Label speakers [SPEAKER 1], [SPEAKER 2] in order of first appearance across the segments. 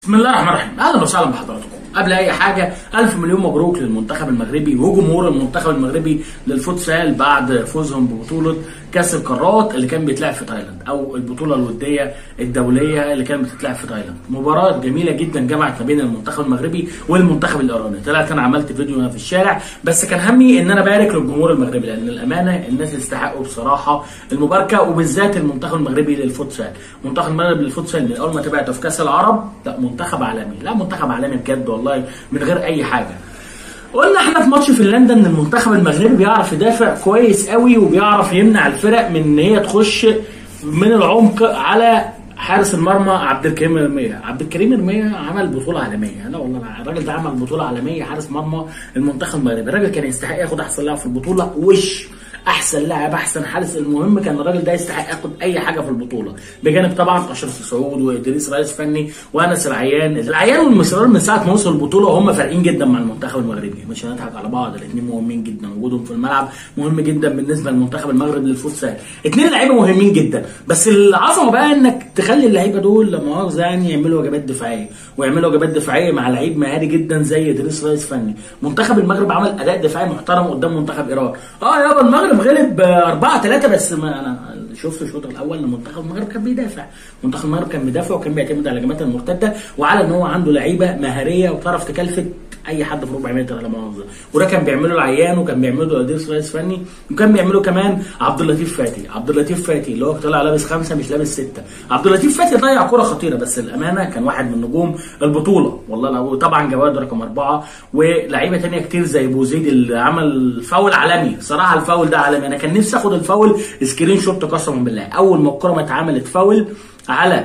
[SPEAKER 1] بسم الله الرحمن الرحيم اهلا وسهلا بحضراتكم قبل اي حاجه الف مليون مبروك للمنتخب المغربي وجمهور المنتخب المغربي للفوتسال بعد فوزهم ببطوله كاس القارات اللي كان بيتلعب في تايلاند او البطوله الوديه الدوليه اللي كانت بتتلعب في تايلاند مباراه جميله جدا جمعت ما بين المنتخب المغربي والمنتخب الايراني طلعت انا عملت فيديو هنا في الشارع بس كان همي ان انا بارك للجمهور المغربي لان الامانه الناس يستحقوا بصراحه المباركه وبالذات المنتخب المغربي للفوتسال منتخب المغرب للفوتسال من اول ما تابعته في كاس العرب لا منتخب عالمي لا منتخب عالمي بجد والله من غير اي حاجه قلنا احنا في ماتش فنلندا ان المنتخب المغربي بيعرف يدافع كويس قوي وبيعرف يمنع الفرق من ان هي تخش من العمق على حارس المرمى عبد الكريم رمية عبد الكريم رمية عمل بطولة عالمية لا والله الراجل ده عمل بطولة عالمية حارس مرمى المنتخب المغربي الراجل كان يستحق ياخد احسن لاعب في البطولة وش احسن لاعب احسن حارس المهم كان الراجل ده يستحق ياخد اي حاجه في البطوله بجانب طبعا اشرف سعود وادريس رئيس فني وانس العيان العيان والمصرار من ساعه ما وصلوا البطوله وهم فارقين جدا مع المنتخب المغربي مش هنضحك على بعض الاثنين مهمين جدا وجودهم في الملعب مهم جدا بالنسبه للمنتخب المغرب للفوتسال اثنين لعيبه مهمين جدا بس العظمه بقى انك تخلي اللعيبه دول لا مؤاخذه يعني يعملوا وجبات دفاعيه ويعملوا وجبات دفاعيه مع لعيب مهاري جدا زي ادريس رئيس فني منتخب المغرب عمل اداء دفاعي محترم قدام منتخب ايران اه يابا المغرب غلب 4 3 بس ما انا شفت الشوط الاول ان منتخب المغرب كان بيدافع منتخب المغرب كان بيدافع وكان بيعتمد على الهجمات المرتده وعلى ان هو عنده لعيبه مهاريه وبتعرف تكلفت اي حد في ربع متر لا مؤاخذه وده كان بيعمله العيان وكان بيعمله ادريس رئيس فني وكان بيعمله كمان عبد اللطيف فاتي عبد اللطيف فاتي اللي هو طلع لابس خمسه مش لابس سته عبد اللطيف فاتي ضيع كره خطيره بس الامانه كان واحد من نجوم البطوله والله لو طبعا جواد رقم اربعه ولاعيبه ثانيه كتير زي بوزيد اللي عمل فاول عالمي صراحه الفاول ده عالمي انا كان نفسي اخد الفاول سكرين شوت قسما بالله اول ما الكره ما اتعملت فاول على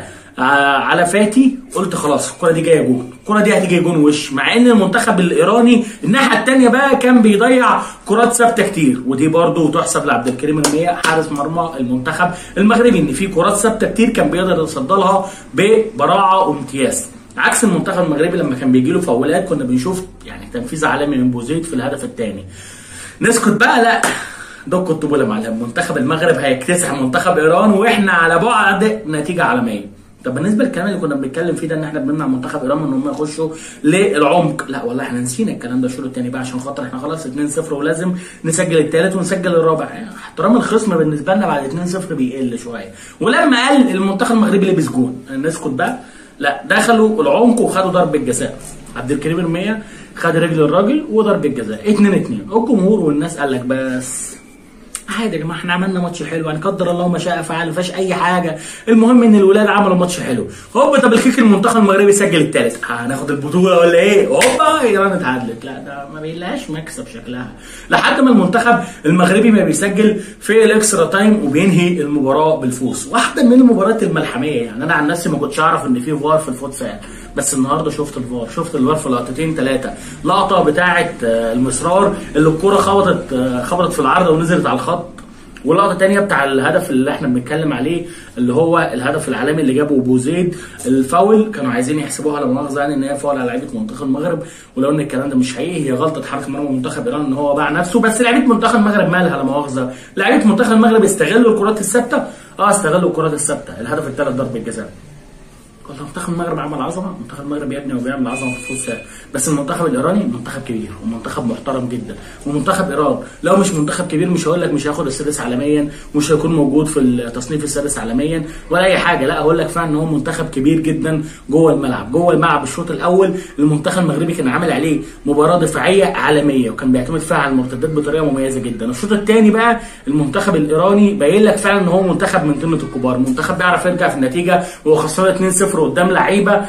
[SPEAKER 1] على فاتي قلت خلاص الكره دي جايه جون الكره دي هتيجي جون وش مع ان المنتخب الايراني الناحيه الثانيه بقى كان بيضيع كرات ثابته كتير ودي برده تحسب لعبد الكريم رميه حارس مرمى المنتخب المغربي ان في كرات ثابته كتير كان بيقدر يصدى لها ببراعه وامتياز عكس المنتخب المغربي لما كان بيجي له فاولات كنا بنشوف يعني تنفيذ عالمي من بوزيد في الهدف الثاني نسكت بقى لا ده كنت بقول يا معلم منتخب المغرب هيكتسح منتخب ايران واحنا على بعد نتيجه عالميه طب بالنسبه للكلام اللي كنا بنتكلم فيه ده ان احنا بنمنع منتخب ايران ان هم يخشوا للعمق لا والله احنا نسينا الكلام ده الشوط الثاني بقى عشان خاطر احنا خلاص 2-0 ولازم نسجل الثالث ونسجل الرابع احترام الخصم بالنسبه لنا بعد 2-0 بيقل شويه ولما قال المنتخب المغربي لبس جون نسكت بقى لا دخلوا العمق وخدوا ضربه جزاء عبد الكريم رميه خد رجل الراجل وضربه جزاء 2 2 الجمهور والناس قال لك بس عادي يا جماعه احنا عملنا ماتش حلو يعني قدر الله ما شاء فعل ما فيهاش اي حاجه المهم ان الولاد عملوا ماتش حلو هوبا طب الكيك المنتخب المغربي سجل الثالث هناخد البطوله ولا ايه هوبا ايران اتعادلت لا ده ما بيلاش مكسب شكلها لحد ما المنتخب المغربي ما بيسجل في الاكسترا تايم وبينهي المباراه بالفوز واحده من المباريات الملحميه يعني انا عن نفسي ما كنتش اعرف ان في فار في الفوتسال بس النهارده شفت الفار شفت الفار في لقطتين ثلاثه لقطه بتاعه المصرار اللي الكوره خبطت خبطت في العارضه ونزلت على الخط ولقطه تانية بتاع الهدف اللي احنا بنتكلم عليه اللي هو الهدف العالمي اللي جابه بوزيد الفاول كانوا عايزين يحسبوها لا مؤاخذه يعني ان هي فاول على لعيبه منتخب المغرب ولو ان الكلام ده مش حقيقي هي غلطه حارس مرمى منتخب ايران ان هو باع نفسه بس لعيبه منتخب المغرب مالها لا مؤاخذه لعيبه منتخب المغرب استغلوا الكرات الثابته اه استغلوا الكرات الثابته الهدف الثالث ضربه جزاء والله منتخب المغرب عمل عظمه منتخب المغرب يبني وبيعمل عظمه في الفوز بس المنتخب الايراني منتخب كبير ومنتخب محترم جدا ومنتخب ايران لو مش منتخب كبير مش هقول لك مش هياخد السادس عالميا مش هيكون موجود في التصنيف السادس عالميا ولا اي حاجه لا هقول لك فعلا ان هو منتخب كبير جدا جوه الملعب جوه الملعب الشوط الاول المنتخب المغربي كان عامل عليه مباراه دفاعيه عالميه وكان بيعتمد فيها على المرتدات بطريقه مميزه جدا الشوط الثاني بقى المنتخب الايراني باين لك فعلا ان هو منتخب من قمه الكبار منتخب بيعرف يرجع في النتيجه وهو خسران 2-0 قدام لعيبه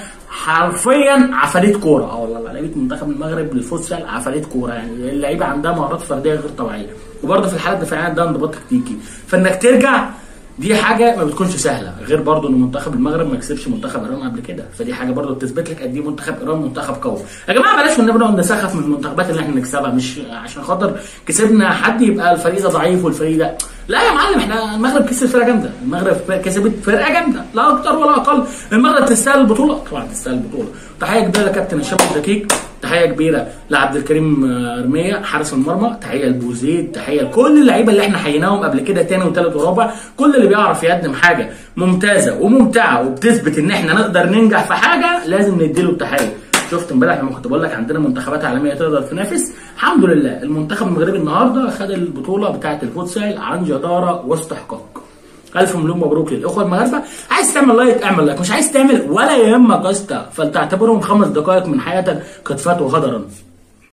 [SPEAKER 1] حرفيا عفاريت كوره اه والله لعيبه منتخب المغرب للفوتسال عفاريت كوره يعني اللعيبه عندها مهارات فرديه غير طبيعيه وبرضه في الحاله الدفاعيه عندها انضباط تكتيكي فانك ترجع دي حاجه ما بتكونش سهله غير برضه ان منتخب المغرب ما كسبش منتخب ايران قبل كده فدي حاجه برضه بتثبت لك قد ايه منتخب ايران منتخب قوي يا جماعه بلاش والنبي نقعد نسخف من المنتخبات اللي احنا نكسبها مش عشان خاطر كسبنا حد يبقى الفريق ده ضعيف والفريق ده لا يا معلم احنا المغرب كسب فرقه جامده المغرب كسبت فرقه جامده لا اكتر ولا اقل المغرب تستاهل البطوله طبعا تستاهل البطوله تحيه كبيره لكابتن هشام الدقيق تحيه كبيره لعبد الكريم رميه حارس المرمى تحيه لبوزيد تحيه لكل اللعيبه اللي احنا حييناهم قبل كده تاني وتالت ورابع كل اللي بيعرف يقدم حاجه ممتازه وممتعه وبتثبت ان احنا نقدر ننجح في حاجه لازم نديله التحيه شفت امبارح لما كنت بقول لك عندنا منتخبات عالميه تقدر تنافس الحمد لله المنتخب المغربي النهارده خد البطوله بتاعه الفوتسال عن جداره واستحقاق الف مليون مبروك للاخوه المغاربه عايز تعمل لايك اعمل لايك مش عايز تعمل ولا يهمك يا اسطى فلتعتبرهم خمس دقائق من حياتك قد فاتوا غدرا